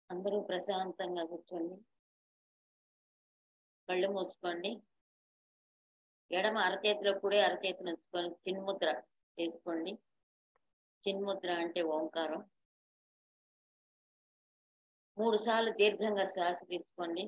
అందరూ ప్రశాంతంగా కూర్చోండి కళ్ళు మూసుకోండి ఎడమ అరచేతిలో కుడి అరచేతిని ఉంచుకొని చిన్ముద్ర వేసుకోండి చిన్ముద్ర అంటే ఓంకారం మూడు సార్లు దీర్ఘంగా శ్వాస తీసుకోండి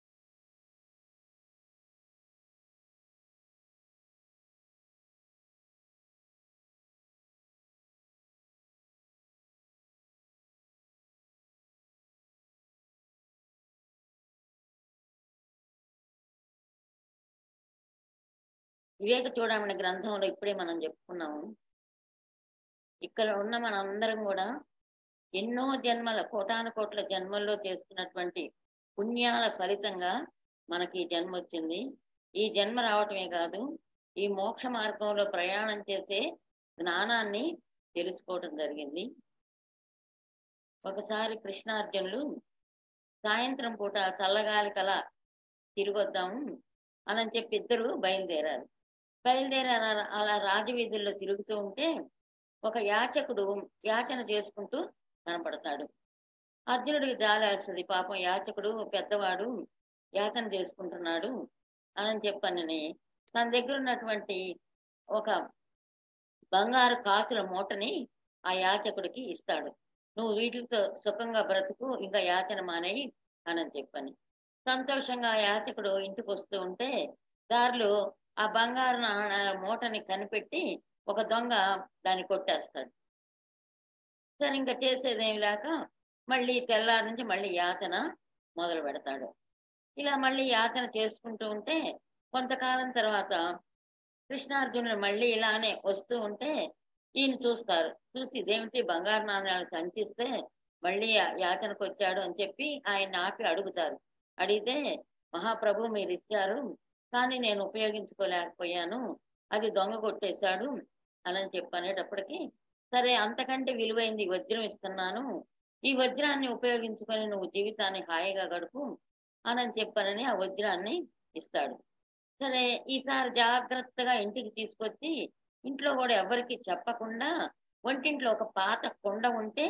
వివేక చూడమని గ్రంథంలో ఇప్పుడే మనం చెప్పుకున్నాము ఇక్కడ ఉన్న మన అందరం కూడా ఎన్నో జన్మల కోటాను కోట్ల జన్మల్లో చేసుకున్నటువంటి పుణ్యాల ఫలితంగా మనకి ఈ జన్మ వచ్చింది ఈ జన్మ రావటమే కాదు ఈ మోక్ష మార్గంలో ప్రయాణం చేసే జ్ఞానాన్ని తెలుసుకోవటం జరిగింది ఒకసారి కృష్ణార్జునులు సాయంత్రం పూట చల్లగాలి కల తిరిగొద్దాము అని చెప్పి ఇద్దరు బయలుదేరారు బయలుదేరారు అలా- అలా రాజవీధుల్లో తిరుగుతూ ఉంటే ఒక యాచకుడు యాచన చేసుకుంటూ కనపడతాడు అర్జునుడికి జాలేస్తుంది పాపం యాచకుడు పెద్దవాడు యాచన చేసుకుంటున్నాడు అని చెప్పనని తన దగ్గర ఉన్నటువంటి ఒక బంగారు కాసుల మూటని ఆ యాచకుడికి ఇస్తాడు నువ్వు వీటితో సుఖంగా బ్రతుకు ఇంకా యాచన మానేయి అని చెప్పని సంతోషంగా ఆ యాచకుడు ఇంటికి వస్తూ ఉంటే దారిలో ఆ బంగారు నాణాల మూటని కనిపెట్టి ఒక దొంగ దాన్ని కొట్టేస్తాడు సరే ఇంకా చేసేదేమి లేక మళ్ళీ తెల్లారి నుంచి మళ్ళీ యాతన మొదలు పెడతాడు ఇలా మళ్ళీ యాతన చేసుకుంటూ ఉంటే కొంతకాలం తర్వాత కృష్ణార్జునుడు మళ్ళీ ఇలానే వస్తూ ఉంటే ఈయన చూస్తారు చూసి ఇదేమిటి బంగారు నాణ్యాలు సంచిస్తే మళ్ళీ యా- యాతనకు వచ్చాడు అని చెప్పి ఆయన ఆపి అడుగుతారు అడిగితే మహాప్రభు మీరు ఇచ్చారు కానీ నేను ఉపయోగించుకోలేకపోయాను అది దొంగ కొట్టేశాడు అని చెప్పి అనేటప్పటికి సరే అంతకంటే విలువైంది వజ్రం ఇస్తున్నాను ఈ వజ్రాన్ని ఉపయోగించుకొని నువ్వు జీవితాన్ని హాయిగా గడుపు అని చెప్పానని ఆ వజ్రాన్ని ఇస్తాడు సరే ఈసారి జాగ్రత్తగా ఇంటికి తీసుకొచ్చి ఇంట్లో కూడా ఎవరికి చెప్పకుండా వంటింట్లో ఒక పాత కుండ ఉంటే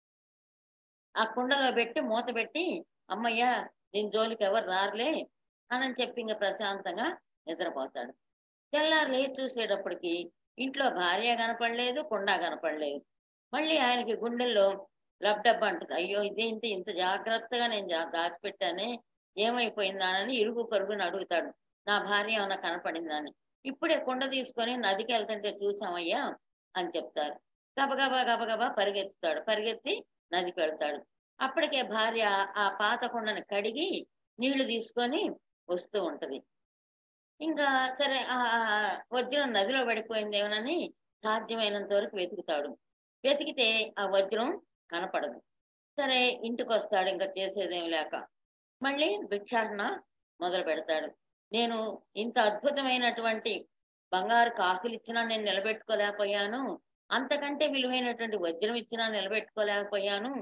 ఆ కుండలో పెట్టి మూత పెట్టి అమ్మయ్య దీని జోలికి ఎవరు రారులే అని చెప్పి ఇంకా ప్రశాంతంగా నిద్రపోతాడు తెల్లారు లేచి చూసేటప్పటికి ఇంట్లో భార్య కనపడలేదు కుండ కనపడలేదు మళ్ళీ ఆయనకి గుండెల్లో లబ్డబ్బ అంటుంది అయ్యో ఇదేంటి ఇంత జాగ్రత్తగా నేను జా- దాచిపెట్టానే ఏమైపోయిందానని ఇరుగు పరుగుని అడుగుతాడు నా భార్య ఏమైనా కనపడిందని ఇప్పుడే కుండ తీసుకొని నదికి వెళ్తుంటే చూసామయ్యా అని చెప్తారు గబగబా గబగబా పరిగెత్తుతాడు పరిగెత్తి నదికి వెళ్తాడు అప్పటికే భార్య ఆ పాత కుండని కడిగి నీళ్లు తీసుకొని వస్తూ ఉంటది ఇంకా సరే ఆ వజ్రం నదిలో పడిపోయిందేమోనని సాధ్యమైనంత వరకు వెతుకుతాడు వెతికితే ఆ వజ్రం కనపడదు సరే ఇంటికి వస్తాడు ఇంకా చేసేదేం లేక మళ్ళీ భిక్షాటన మొదలు పెడతాడు నేను ఇంత అద్భుతమైనటువంటి బంగారు కాసులు ఇచ్చినా నేను నిలబెట్టుకోలేకపోయాను అంతకంటే విలువైనటువంటి వజ్రం ఇచ్చినా నిలబెట్టుకోలేకపోయాను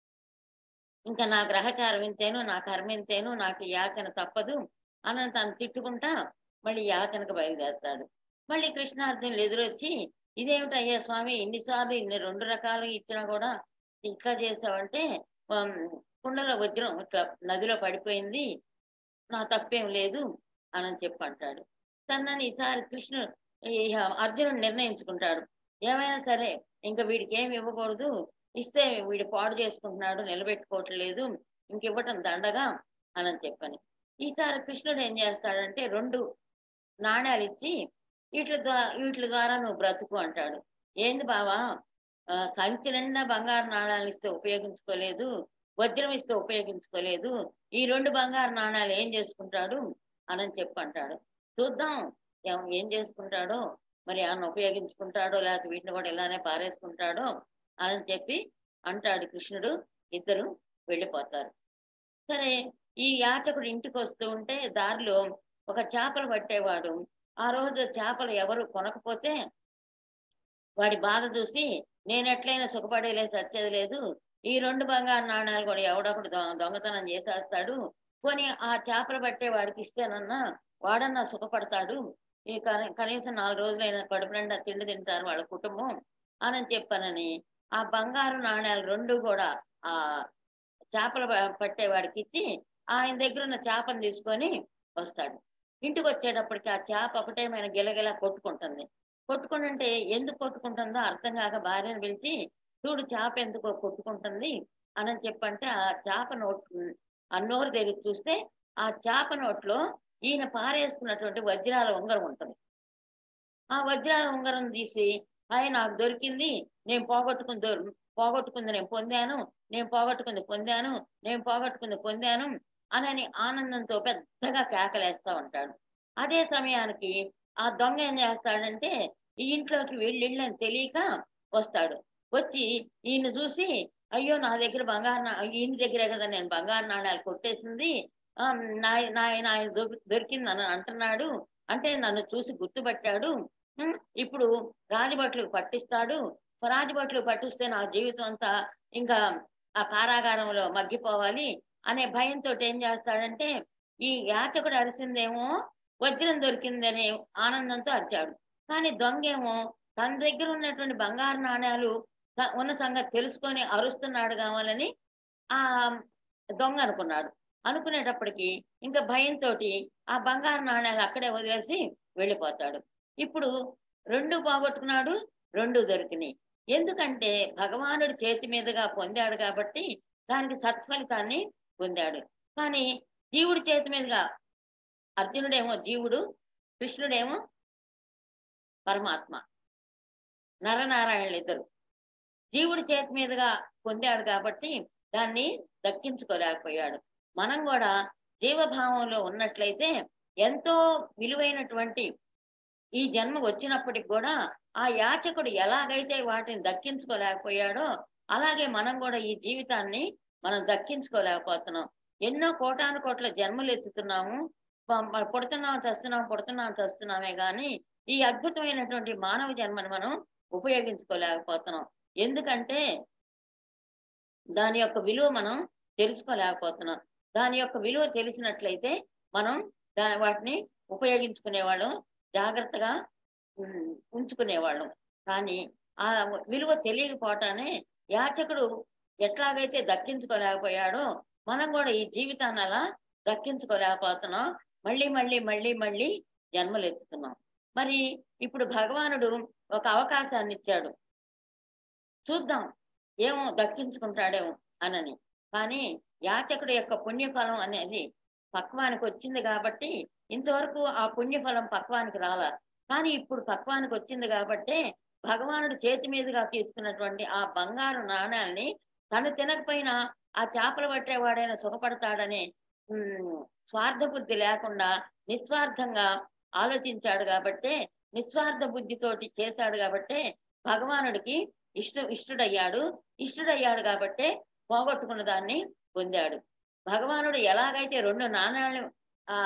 ఇంకా నా గ్రహచారం ఇంతేను నా కర్మ ఇంతేను నాకు ఈ యాతన తప్పదు అని తను తిట్టుకుంటా మళ్ళీ యాతనకు బయలుదేరుతాడు మళ్ళీ కృష్ణార్జునులు ఎదురొచ్చి ఇదేమిటి అయ్యా స్వామి ఇన్నిసార్లు ఇన్ని రెండు రకాలు ఇచ్చినా కూడా ఇట్లా చేసావంటే ఉమ్, కుండలో వజ్రం ఇట్లా నదిలో పడిపోయింది నా తప్పేం లేదు అని చెప్పి అంటాడు తనని ఈసారి కృష్ణుడు ఈ అర్జునుడు నిర్ణయించుకుంటాడు ఏమైనా సరే ఇంకా వీడికి ఏమి ఇవ్వకూడదు ఇస్తే వీడు పాడు చేసుకుంటున్నాడు నిలబెట్టుకోవట్లేదు ఇంక ఇవ్వటం దండగా అని చెప్పని ఈసారి కృష్ణుడు ఏం చేస్తాడంటే రెండు నాణ్యాలు ఇచ్చి వీటి ద్వారా వీటి ద్వారా నువ్వు బ్రతుకు అంటాడు ఏంది బావా ఆ, సంచి నిండా బంగారు నాణాలు ఇస్తే ఉపయోగించుకోలేదు వజ్రం ఇస్తే ఉపయోగించుకోలేదు ఈ రెండు బంగారు నాణాలు ఏం చేసుకుంటాడు అని చెప్పి అంటాడు చూద్దాం ఏం- ఏం చేసుకుంటాడో మరి ఆయన ఉపయోగించుకుంటాడో లేకపోతే వీటిని కూడా ఇలానే పారేసుకుంటాడో అని చెప్పి అంటాడు కృష్ణుడు ఇద్దరు వెళ్ళిపోతారు సరే ఈ యాచకుడు ఇంటికి వస్తూ ఉంటే దారిలో ఒక చేపలు పట్టేవాడు ఆ రోజు చేపలు ఎవరు కొనకపోతే వాడి బాధ చూసి నేను ఎట్లయినా సుఖపడేలే సచ్చేది లేదు ఈ రెండు బంగారు నాణాలు కూడా ఎవడొకడు దొ- దొంగతనం చేసేస్తాడు కొని ఆ చేపలు పట్టే వాడికి ఇస్తేనన్నా వాడన్నా సుఖపడతాడు ఈ కని- కనీసం నాలుగు రోజులైనా కడుపు నిండా తిండి తింటారు వాళ్ళ కుటుంబం అని చెప్పానని ఆ బంగారు నాణాలు రెండు కూడా ఆ చేపలు ప- పట్టేవాడికి ఇచ్చి ఆయన దగ్గర ఉన్న చేపను తీసుకొని వస్తాడు ఇంటికి వచ్చేటప్పటికి ఆ చేప ఒకటేమైనా గిలగిల కొట్టుకుంటుంది కొట్టుకుంటుంటే ఎందుకు కొట్టుకుంటుందో అర్థం కాక భార్యను పిలిచి చూడు చేప ఎందుకు కొట్టుకుంటుంది అని చెప్పంటే ఆ చేప నోట్ ఆ నోరు తెరిచి చూస్తే ఆ చేప నోట్లో ఈయన పారేసుకున్నటువంటి వజ్రాల ఉంగరం ఉంటుంది ఆ వజ్రాల ఉంగరం తీసి ఆయన నాకు దొరికింది నేను పోగొట్టుకుని దొ- పోగొట్టుకుంది నేను పొందాను నేను పోగొట్టుకుంది పొందాను నేను పోగొట్టుకుంది పొందాను అని ఆనందంతో పెద్దగా కేకలేస్తా ఉంటాడు అదే సమయానికి ఆ దొంగ ఏం చేస్తాడంటే ఈ ఇంట్లోకి వెళ్ళిళ్ళని తెలియక వస్తాడు వచ్చి ఈయన చూసి అయ్యో నా దగ్గర బంగారు నా ఈయన దగ్గరే కదా నేను బంగారు నాణ్యాలు కొట్టేసింది ఆ, నా నా ఆయన దొరికింది అని అంటున్నాడు అంటే నన్ను చూసి గుర్తుపట్టాడు ఉమ్, ఇప్పుడు రాజభట్లకు పట్టిస్తాడు రాజభట్లకు పట్టిస్తే నా జీవితం అంతా ఇంకా ఆ కారాగారంలో మగ్గిపోవాలి అనే భయంతో ఏం చేస్తాడంటే ఈ యాచకుడు అరిసిందేమో వజ్రం దొరికిందనే ఆనందంతో అరిచాడు కానీ దొంగేమో తన దగ్గర ఉన్నటువంటి బంగారు నాణ్యాలు త- ఉన్న సంగతి తెలుసుకొని అరుస్తున్నాడు కావాలని ఆ దొంగ అనుకున్నాడు అనుకునేటప్పటికి ఇంకా భయంతో ఆ బంగారు నాణ్యాలు అక్కడే వదిలేసి వెళ్ళిపోతాడు ఇప్పుడు రెండు పోగొట్టుకున్నాడు రెండు దొరికినాయి ఎందుకంటే భగవానుడి చేతి మీదుగా పొందాడు కాబట్టి దానికి సత్ఫలితాన్ని పొందాడు కానీ జీవుడి చేతి మీదుగా అర్జునుడేమో జీవుడు కృష్ణుడేమో పరమాత్మ నరనారాయణులు ఇద్దరు జీవుడి చేతి మీదుగా పొందాడు కాబట్టి దాన్ని దక్కించుకోలేకపోయాడు మనం కూడా జీవభావంలో ఉన్నట్లయితే ఎంతో విలువైనటువంటి ఈ జన్మ వచ్చినప్పటికి కూడా ఆ యాచకుడు ఎలాగైతే వాటిని దక్కించుకోలేకపోయాడో అలాగే మనం కూడా ఈ జీవితాన్ని మనం దక్కించుకోలేకపోతున్నాం ఎన్నో కోటాను కోట్ల జన్మలు ఎత్తుతున్నాము ప- మ- పుడుతున్నాం చస్తున్నాం పుడుతున్నాం చస్తున్నామే కానీ ఈ అద్భుతమైనటువంటి మానవ జన్మను మనం ఉపయోగించుకోలేకపోతున్నాం ఎందుకంటే దాని యొక్క విలువ మనం తెలుసుకోలేకపోతున్నాం దాని యొక్క విలువ తెలిసినట్లయితే మనం దా వాటిని ఉపయోగించుకునేవాళ్ళం జాగ్రత్తగా ఉమ్, ఉంచుకునేవాళ్ళం కానీ ఆ విలువ తెలియకపోవటానే యాచకుడు ఎట్లాగైతే దక్కించుకోలేకపోయాడో మనం కూడా ఈ జీవితాన్ని అలా దక్కించుకోలేకపోతున్నాం మళ్ళీ మళ్ళీ మళ్ళీ మళ్ళీ జన్మలు ఎత్తుతున్నాం మరి ఇప్పుడు భగవానుడు ఒక అవకాశాన్ని ఇచ్చాడు చూద్దాం ఏమో దక్కించుకుంటాడేమో అనని కానీ యాచకుడు యొక్క పుణ్యఫలం అనేది పక్వానికి వచ్చింది కాబట్టి ఇంతవరకు ఆ పుణ్యఫలం పక్వానికి రాలా కానీ ఇప్పుడు పక్వానికి వచ్చింది కాబట్టి భగవానుడు చేతి మీదుగా తీసుకున్నటువంటి ఆ బంగారు నాణ్యాల్ని తను తినకపోయినా ఆ చేపలు పట్టేవాడైనా సుఖపడతాడనే ఉమ్, స్వార్థ బుద్ధి లేకుండా నిస్వార్థంగా ఆలోచించాడు కాబట్టే నిస్వార్థ బుద్ధితోటి చేశాడు కాబట్టే భగవానుడికి ఇష్ట ఇష్టుడయ్యాడు ఇష్టుడయ్యాడు కాబట్టే పోగొట్టుకున్న దాన్ని పొందాడు భగవానుడు ఎలాగైతే రెండు నాణ్యాలు ఆ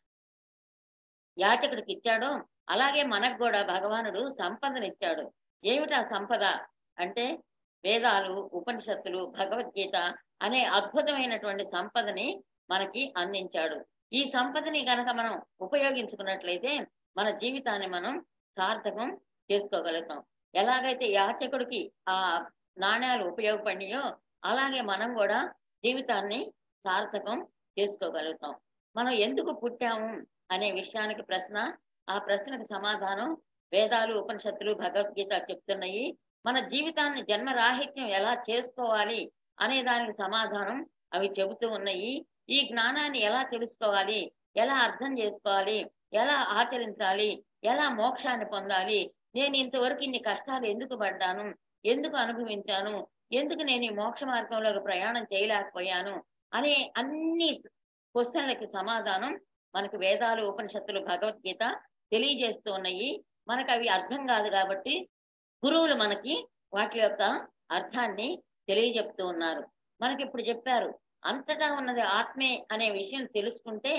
యాచకుడికి ఇచ్చాడో అలాగే మనకు కూడా భగవానుడు సంపదనిచ్చాడు ఏమిటా సంపద అంటే వేదాలు ఉపనిషత్తులు భగవద్గీత అనే అద్భుతమైనటువంటి సంపదని మనకి అందించాడు ఈ సంపదని గనక మనం ఉపయోగించుకున్నట్లయితే మన జీవితాన్ని మనం సార్థకం చేసుకోగలుగుతాం ఎలాగైతే యాచకుడికి ఆ నాణ్యాలు ఉపయోగపడినాయో అలాగే మనం కూడా జీవితాన్ని సార్థకం చేసుకోగలుగుతాం మనం ఎందుకు పుట్టాము అనే విషయానికి ప్రశ్న ఆ ప్రశ్నకు సమాధానం వేదాలు ఉపనిషత్తులు భగవద్గీత చెప్తున్నాయి మన జీవితాన్ని జన్మరాహిత్యం ఎలా చేసుకోవాలి అనే దానికి సమాధానం అవి చెబుతూ ఉన్నాయి ఈ జ్ఞానాన్ని ఎలా తెలుసుకోవాలి ఎలా అర్థం చేసుకోవాలి ఎలా ఆచరించాలి ఎలా మోక్షాన్ని పొందాలి నేను ఇంతవరకు ఇన్ని కష్టాలు ఎందుకు పడ్డాను ఎందుకు అనుభవించాను ఎందుకు నేను ఈ మోక్ష మార్గంలోకి ప్రయాణం చేయలేకపోయాను అనే అన్ని క్వశ్చన్లకి సమాధానం మనకు వేదాలు ఉపనిషత్తులు భగవద్గీత తెలియజేస్తూ ఉన్నాయి మనకు అవి అర్థం కాదు కాబట్టి గురువులు మనకి వాటి యొక్క అర్థాన్ని తెలియజెప్తూ ఉన్నారు మనకి ఇప్పుడు చెప్పారు అంతటా ఉన్నది ఆత్మే అనే విషయం తెలుసుకుంటే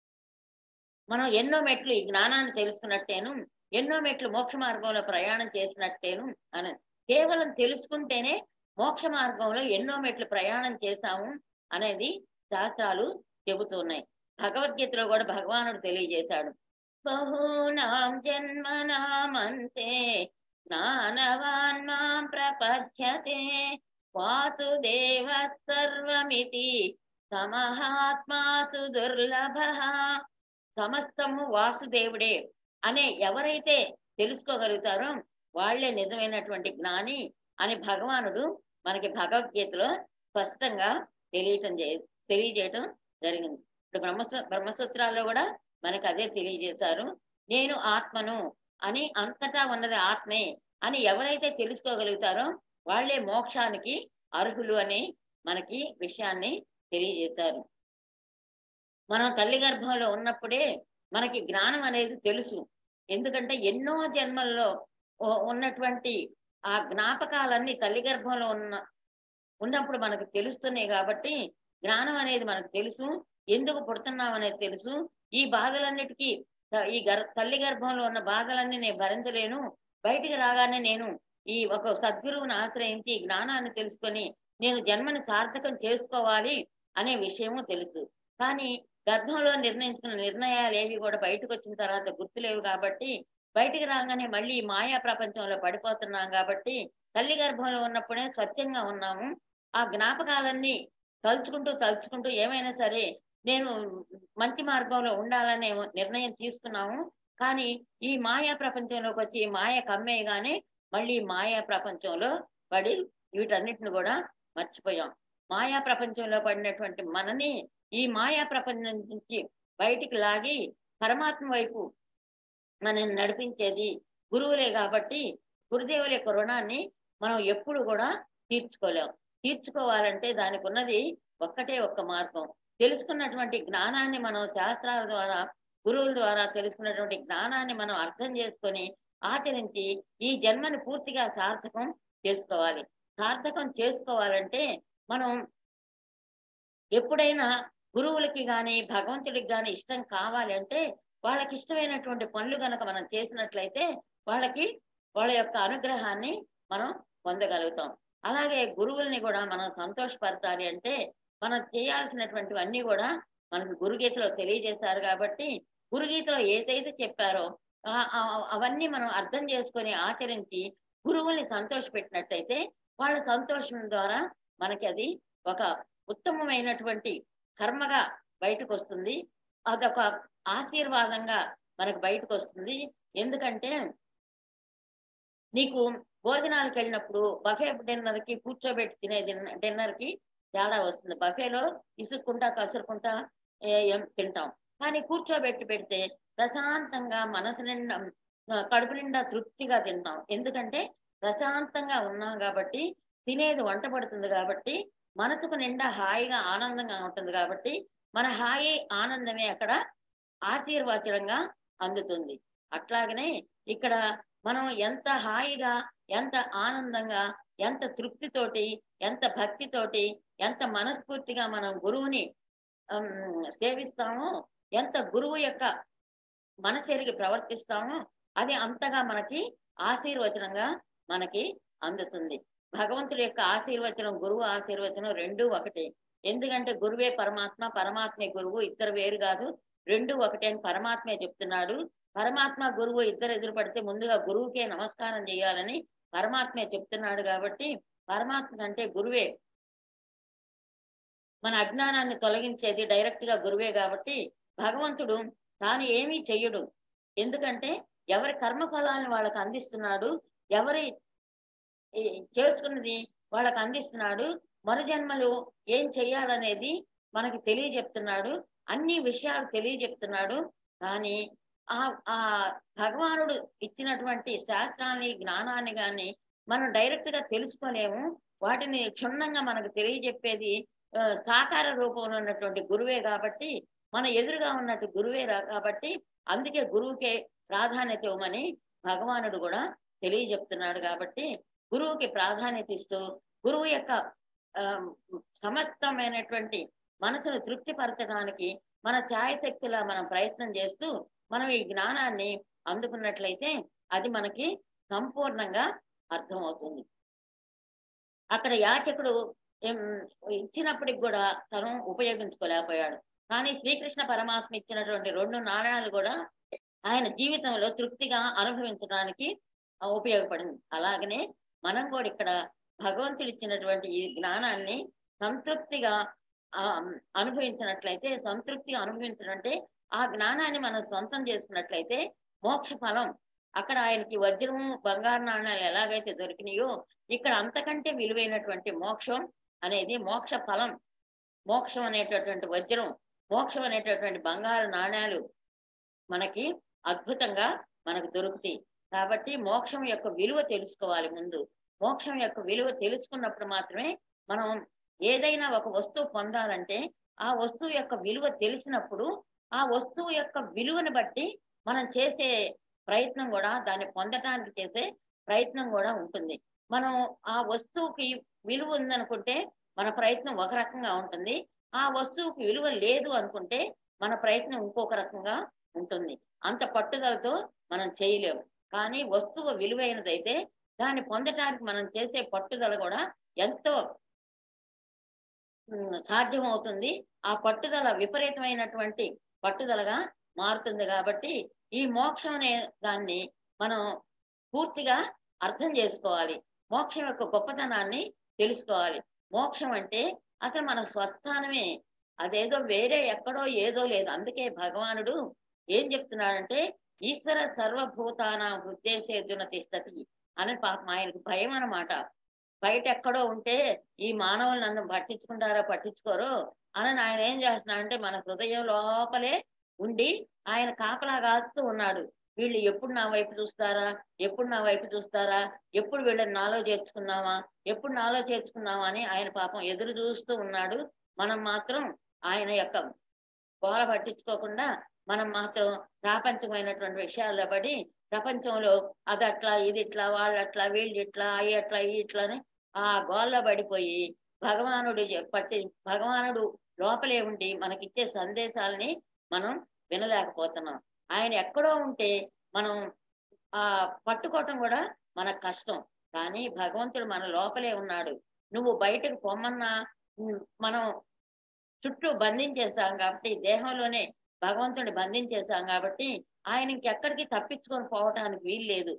మనం ఎన్నో మెట్లు ఈ జ్ఞానాన్ని తెలుసుకున్నట్టేను ఎన్నో మెట్లు మోక్ష మార్గంలో ప్రయాణం చేసినట్టేను అని కేవలం తెలుసుకుంటేనే మోక్ష మార్గంలో ఎన్నో మెట్లు ప్రయాణం చేశాము అనేది శాస్త్రాలు చెబుతున్నాయి భగవద్గీతలో కూడా భగవానుడు తెలియజేశాడు బహూనాం జన్మనామంతే జ్ఞానవాన్ మాం ప్రపద్యతే వాసుదేవ సర్వమితి సమహాత్మాసు దుర్లభ సమస్తము వాసుదేవుడే అనే ఎవరైతే తెలుసుకోగలుగుతారో వాళ్ళే నిజమైనటువంటి జ్ఞాని అని భగవానుడు మనకి భగవద్గీతలో స్పష్టంగా తెలియటం చే తెలియజేయటం జరిగింది ఇప్పుడు బ్రహ్మసూ బ్రహ్మసూత్రాల్లో కూడా మనకి అదే తెలియజేశారు నేను ఆత్మను అని అంతటా ఉన్నది ఆత్మే అని ఎవరైతే తెలుసుకోగలుగుతారో వాళ్ళే మోక్షానికి అర్హులు అని మనకి విషయాన్ని తెలియజేశారు మనం తల్లి గర్భంలో ఉన్నప్పుడే మనకి జ్ఞానం అనేది తెలుసు ఎందుకంటే ఎన్నో జన్మల్లో ఉ- ఉన్నటువంటి ఆ జ్ఞాపకాలన్నీ తల్లి గర్భంలో ఉన్న ఉన్నప్పుడు మనకు తెలుస్తున్నాయి కాబట్టి జ్ఞానం అనేది మనకు తెలుసు ఎందుకు పుడుతున్నాం అనేది తెలుసు ఈ బాధలన్నిటికీ త- ఈ గర్ తల్లి గర్భంలో ఉన్న బాధలన్నీ నేను భరించలేను బయటికి రాగానే నేను ఈ ఒక సద్గురువుని ఆశ్రయించి ఈ జ్ఞానాన్ని తెలుసుకొని నేను జన్మని సార్థకం చేసుకోవాలి అనే విషయము తెలుసు కానీ గర్భంలో నిర్ణయించుకున్న నిర్ణయాలు ఏవి కూడా బయటకు వచ్చిన తర్వాత గుర్తులేవు కాబట్టి బయటికి రాగానే మళ్ళీ ఈ మాయా ప్రపంచంలో పడిపోతున్నాం కాబట్టి తల్లి గర్భంలో ఉన్నప్పుడే స్వచ్ఛంగా ఉన్నాము ఆ జ్ఞాపకాలన్నీ తలుచుకుంటూ తలుచుకుంటూ ఏమైనా సరే నేను మంచి మార్గంలో ఉండాలనే నిర్ణయం తీసుకున్నాము కానీ ఈ మాయా ప్రపంచంలోకి వచ్చి ఈ మాయ కమ్మేయగానే మళ్ళీ మాయా ప్రపంచంలో పడి వీటన్నిటిని కూడా మర్చిపోయాం మాయా ప్రపంచంలో పడినటువంటి మనని ఈ మాయా ప్రపంచం నుంచి బయటికి లాగి పరమాత్మ వైపు మనల్ని నడిపించేది గురువులే కాబట్టి గురుదేవుల యొక్క రుణాన్ని మనం ఎప్పుడు కూడా తీర్చుకోలేం తీర్చుకోవాలంటే దానికి ఉన్నది ఒక్కటే ఒక్క మార్గం తెలుసుకున్నటువంటి జ్ఞానాన్ని మనం శాస్త్రాల ద్వారా గురువుల ద్వారా తెలుసుకున్నటువంటి జ్ఞానాన్ని మనం అర్థం చేసుకొని ఆచరించి ఈ జన్మని పూర్తిగా సార్థకం చేసుకోవాలి సార్థకం చేసుకోవాలంటే మనం ఎప్పుడైనా గురువులకి గాని భగవంతుడికి గాని ఇష్టం కావాలి అంటే వాళ్ళకి ఇష్టమైనటువంటి పనులు గనక మనం చేసినట్లయితే వాళ్ళకి వాళ్ళ యొక్క అనుగ్రహాన్ని మనం పొందగలుగుతాం అలాగే గురువుల్ని కూడా మనం సంతోషపరచాలి అంటే మనం చేయాల్సినటువంటివన్నీ కూడా మనకు గురుగీతలో తెలియజేశారు కాబట్టి గురుగీతలో ఏదైతే చెప్పారో ఆ- ఆ- అవన్నీ మనం అర్థం చేసుకొని ఆచరించి గురువుల్ని సంతోషపెట్టినట్టయితే వాళ్ళ సంతోషం ద్వారా మనకి అది ఒక ఉత్తమమైనటువంటి కర్మగా బయటకు వస్తుంది అదొక ఆశీర్వాదంగా మనకు బయటకు వస్తుంది ఎందుకంటే నీకు భోజనాలకు వెళ్ళినప్పుడు బఫే డిన్నర్ కి కూర్చోబెట్టి తినే డిన్నర్ కి తేడా వస్తుంది బఫేలో ఇసుక్కుంటా కసురుకుంటా ఏ- ఏం తింటాం కానీ కూర్చోబెట్టి పెడితే ప్రశాంతంగా మనసు నిండా ఆ, కడుపు నిండా తృప్తిగా తింటాం ఎందుకంటే ప్రశాంతంగా ఉన్నాం కాబట్టి తినేది వంట పడుతుంది కాబట్టి మనసుకు నిండా హాయిగా ఆనందంగా ఉంటుంది కాబట్టి మన హాయి ఆనందమే అక్కడ ఆశీర్వచనంగా అందుతుంది అట్లాగనే ఇక్కడ మనం ఎంత హాయిగా ఎంత ఆనందంగా ఎంత తృప్తితోటి ఎంత భక్తితోటి ఎంత మనస్ఫూర్తిగా మనం గురువుని ఉమ్, సేవిస్తామో ఎంత గురువు యొక్క మనసెరిగి ప్రవర్తిస్తామో అది అంతగా మనకి ఆశీర్వచనంగా మనకి అందుతుంది భగవంతుడి యొక్క ఆశీర్వచనం గురువు ఆశీర్వచనం రెండు ఒకటే ఎందుకంటే గురువే పరమాత్మ పరమాత్మే గురువు ఇద్దరు వేరు కాదు రెండు ఒకటే అని పరమాత్మే చెప్తున్నాడు పరమాత్మ గురువు ఇద్దరు ఎదురు పడితే ముందుగా గురువుకే నమస్కారం చేయాలని పరమాత్మే చెప్తున్నాడు కాబట్టి పరమాత్మ అంటే గురువే మన అజ్ఞానాన్ని తొలగించేది డైరెక్ట్ గా గురువే కాబట్టి భగవంతుడు తాను ఏమీ చెయ్యడు ఎందుకంటే ఎవరి కర్మ ఫలాలను వాళ్ళకి అందిస్తున్నాడు ఎవరి ఈ చేసుకున్నది వాళ్ళకి అందిస్తున్నాడు మరుజన్మలు ఏం చెయ్యాలనేది మనకి తెలియజెప్తున్నాడు అన్ని విషయాలు తెలియజెప్తున్నాడు కానీ ఆ ఆ భగవానుడు ఇచ్చినటువంటి శాస్త్రాన్ని జ్ఞానాన్ని గాని మనం డైరెక్ట్ గా తెలుసుకోలేము వాటిని క్షుణ్ణంగా మనకు తెలియజెప్పేది ఆ, సాకార రూపంలో ఉన్నటువంటి గురువే కాబట్టి మన ఎదురుగా ఉన్నట్టు గురువే రా కాబట్టి అందుకే గురువుకే ప్రాధాన్యత ఇవ్వమని భగవానుడు కూడా తెలియజెప్తున్నాడు కాబట్టి గురువుకి ప్రాధాన్యత ఇస్తూ గురువు యొక్క ఆ, సమస్తమైనటువంటి మనసును తృప్తిపరచడానికి మన శాయశక్తిలా మనం ప్రయత్నం చేస్తూ మనం ఈ జ్ఞానాన్ని అందుకున్నట్లయితే అది మనకి సంపూర్ణంగా అర్థమవుతుంది అక్కడ యాచకుడు ఏం, ఇచ్చినప్పటికి కూడా తను ఉపయోగించుకోలేకపోయాడు కానీ శ్రీకృష్ణ పరమాత్మ ఇచ్చినటువంటి రెండు నాణ్యాలు కూడా ఆయన జీవితంలో తృప్తిగా అనుభవించడానికి ఆ, ఉపయోగపడింది అలాగనే మనం కూడా ఇక్కడ భగవంతుడు ఇచ్చినటువంటి ఈ జ్ఞానాన్ని సంతృప్తిగా ఆ, అనుభవించినట్లయితే సంతృప్తిగా అనుభవించినంటే ఆ జ్ఞానాన్ని మనం సొంతం చేసుకున్నట్లయితే మోక్ష ఫలం అక్కడ ఆయనకి వజ్రము బంగారు నాణ్యాలు ఎలాగైతే దొరికినాయో ఇక్కడ అంతకంటే విలువైనటువంటి మోక్షం అనేది మోక్ష ఫలం మోక్షం అనేటటువంటి వజ్రం మోక్షం అనేటటువంటి బంగారు నాణ్యాలు మనకి అద్భుతంగా మనకు దొరుకుతాయి కాబట్టి మోక్షం యొక్క విలువ తెలుసుకోవాలి ముందు మోక్షం యొక్క విలువ తెలుసుకున్నప్పుడు మాత్రమే మనం ఏదైనా ఒక వస్తువు పొందాలంటే ఆ వస్తువు యొక్క విలువ తెలిసినప్పుడు ఆ వస్తువు యొక్క విలువను బట్టి మనం చేసే ప్రయత్నం కూడా దాన్ని పొందటానికి చేసే ప్రయత్నం కూడా ఉంటుంది మనం ఆ వస్తువుకి విలువ ఉందనుకుంటే మన ప్రయత్నం ఒక రకంగా ఉంటుంది ఆ వస్తువుకి విలువ లేదు అనుకుంటే మన ప్రయత్నం ఇంకొక రకంగా ఉంటుంది అంత పట్టుదలతో మనం చేయలేము కానీ వస్తువు విలువైనదైతే దాన్ని పొందటానికి మనం చేసే పట్టుదల కూడా ఎంతో ఉమ్, సాధ్యమవుతుంది ఆ పట్టుదల విపరీతమైనటువంటి పట్టుదలగా మారుతుంది కాబట్టి ఈ మోక్షం అనే దాన్ని మనం పూర్తిగా అర్థం చేసుకోవాలి మోక్షం యొక్క గొప్పతనాన్ని తెలుసుకోవాలి మోక్షం అంటే అసలు మన స్వస్థానమే అదేదో వేరే ఎక్కడో ఏదో లేదు అందుకే భగవానుడు ఏం చెప్తున్నాడంటే ఈశ్వర సర్వభూతాన హృదయసేర్జున తిష్టతి అని పాపం ఆయనకు భయం అన్నమాట బయట ఎక్కడో ఉంటే ఈ మానవులు నన్ను పట్టించుకుంటారో పట్టించుకోరో అని ఆయన ఏం చేస్తున్నాడంటే మన హృదయం లోపలే ఉండి ఆయన కాపలా కాస్తూ ఉన్నాడు వీళ్ళు ఎప్పుడు నా వైపు చూస్తారా ఎప్పుడు నా వైపు చూస్తారా ఎప్పుడు వీళ్ళని నాలో చేర్చుకుందామా ఎప్పుడు నాలో చేర్చుకుందామా అని ఆయన పాపం ఎదురు చూస్తూ ఉన్నాడు మనం మాత్రం ఆయన యొక్క గోల పట్టించుకోకుండా మనం మాత్రం ప్రాపంచమైనటువంటి విషయాల్లో పడి ప్రపంచంలో అది అట్లా ఇది ఇట్లా వాళ్ళు అట్లా వీళ్ళు ఇట్లా అవి అట్లా ఇవి ఇట్లా అని ఆ గోల్లో పడిపోయి భగవానుడు చె- పట్టి భగవానుడు లోపలే ఉండి మనకిచ్చే సందేశాలని మనం వినలేకపోతున్నాం ఆయన ఎక్కడో ఉంటే మనం ఆ పట్టుకోవటం కూడా మనకు కష్టం కానీ భగవంతుడు మన లోపలే ఉన్నాడు నువ్వు బయటకు పొమ్మన్నా ఉమ్, మనం చుట్టూ బంధించేసాం కాబట్టి దేహంలోనే భగవంతుడిని బంధించేసాం కాబట్టి ఆయన ఇంకెక్కడికి తప్పించుకొని పోవటానికి వీలు లేదు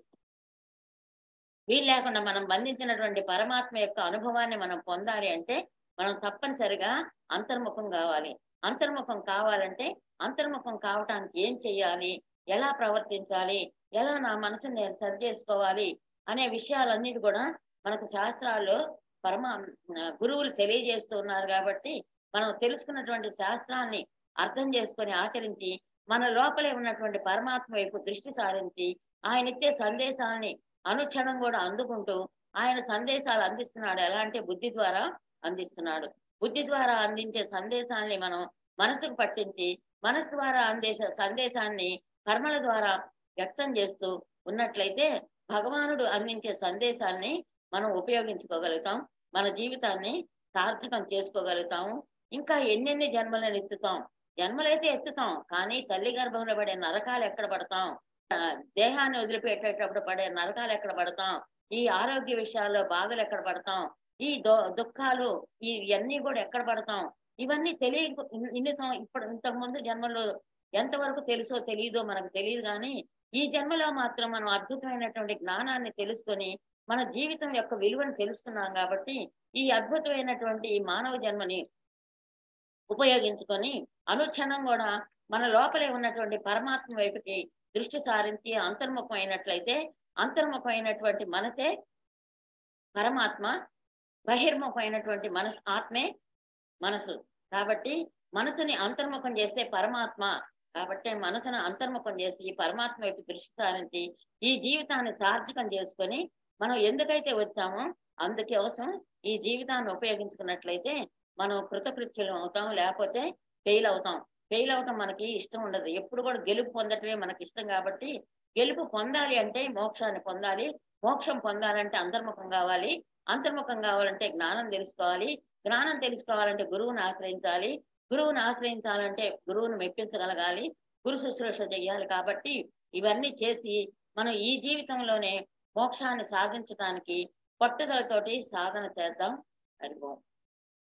వీలు లేకుండా మనం బంధించినటువంటి పరమాత్మ యొక్క అనుభవాన్ని మనం పొందాలి అంటే మనం తప్పనిసరిగా అంతర్ముఖం కావాలి అంతర్ముఖం కావాలంటే అంతర్ముఖం కావటానికి ఏం చెయ్యాలి ఎలా ప్రవర్తించాలి ఎలా నా మనసుని నేను సరి చేసుకోవాలి అనే విషయాలన్నిటి కూడా మనకు శాస్త్రాల్లో పరమ గురువులు తెలియజేస్తూ ఉన్నారు కాబట్టి మనం తెలుసుకున్నటువంటి శాస్త్రాన్ని అర్థం చేసుకొని ఆచరించి మన లోపలే ఉన్నటువంటి పరమాత్మ వైపు దృష్టి సారించి ఆయన ఇచ్చే సందేశాలని అనుక్షణం కూడా అందుకుంటూ ఆయన సందేశాలు అందిస్తున్నాడు ఎలా అంటే బుద్ధి ద్వారా అందిస్తున్నాడు బుద్ధి ద్వారా అందించే సందేశాన్ని మనం మనసుకు పట్టించి మనసు ద్వారా అందేశ సందేశాన్ని కర్మల ద్వారా వ్యక్తం చేస్తూ ఉన్నట్లయితే భగవానుడు అందించే సందేశాన్ని మనం ఉపయోగించుకోగలుగుతాం మన జీవితాన్ని సార్థకం చేసుకోగలుగుతాము ఇంకా ఎన్నెన్ని జన్మలను ఎత్తుతాం జన్మలైతే ఎత్తుతాం కానీ తల్లి గర్భంలో పడే నరకాలు ఎక్కడ పడతాం ఆ, దేహాన్ని వదిలిపెట్టేటప్పుడు పడే నరకాలు ఎక్కడ పడతాం ఈ ఆరోగ్య విషయాల్లో బాధలు ఎక్కడ పడతాం ఈ దో దుఃఖాలు ఈ ఇవన్నీ కూడా ఎక్కడ పడతాం ఇవన్నీ తెలియ ఇన్ని సం- ఇప్పుడు ఇంతకు ముందు జన్మలో ఎంతవరకు తెలుసో తెలియదో మనకు తెలియదు కానీ ఈ జన్మలో మాత్రం మనం అద్భుతమైనటువంటి జ్ఞానాన్ని తెలుసుకొని మన జీవితం యొక్క విలువను తెలుసుకున్నాం కాబట్టి ఈ అద్భుతమైనటువంటి ఈ మానవ జన్మని ఉపయోగించుకొని అనుక్షణం కూడా మన లోపలే ఉన్నటువంటి పరమాత్మ వైపుకి దృష్టి సారించి అంతర్ముఖమైనట్లయితే అంతర్ముఖమైనటువంటి మనసే పరమాత్మ బహిర్ముఖమైనటువంటి మనసు ఆత్మే మనసు కాబట్టి మనసుని అంతర్ముఖం చేస్తే పరమాత్మ కాబట్టి మనసును అంతర్ముఖం చేసి ఈ పరమాత్మ వైపు దృష్టి సారించి ఈ జీవితాన్ని సార్థకం చేసుకొని మనం ఎందుకైతే వచ్చామో అందుకోసం ఈ జీవితాన్ని ఉపయోగించుకున్నట్లయితే మనం కృతకృత్యులం అవుతాం లేకపోతే ఫెయిల్ అవుతాం ఫెయిల్ అవటం మనకి ఇష్టం ఉండదు ఎప్పుడు కూడా గెలుపు పొందటమే మనకి ఇష్టం కాబట్టి గెలుపు పొందాలి అంటే మోక్షాన్ని పొందాలి మోక్షం పొందాలంటే అంతర్ముఖం కావాలి అంతర్ముఖం కావాలంటే జ్ఞానం తెలుసుకోవాలి జ్ఞానం తెలుసుకోవాలంటే గురువుని ఆశ్రయించాలి గురువుని ఆశ్రయించాలంటే గురువుని మెప్పించగలగాలి గురు శుశ్రూష చెయ్యాలి కాబట్టి ఇవన్నీ చేసి మనం ఈ జీవితంలోనే మోక్షాన్ని సాధించడానికి పట్టుదలతోటి సాధన చేద్దాం హరి ఓం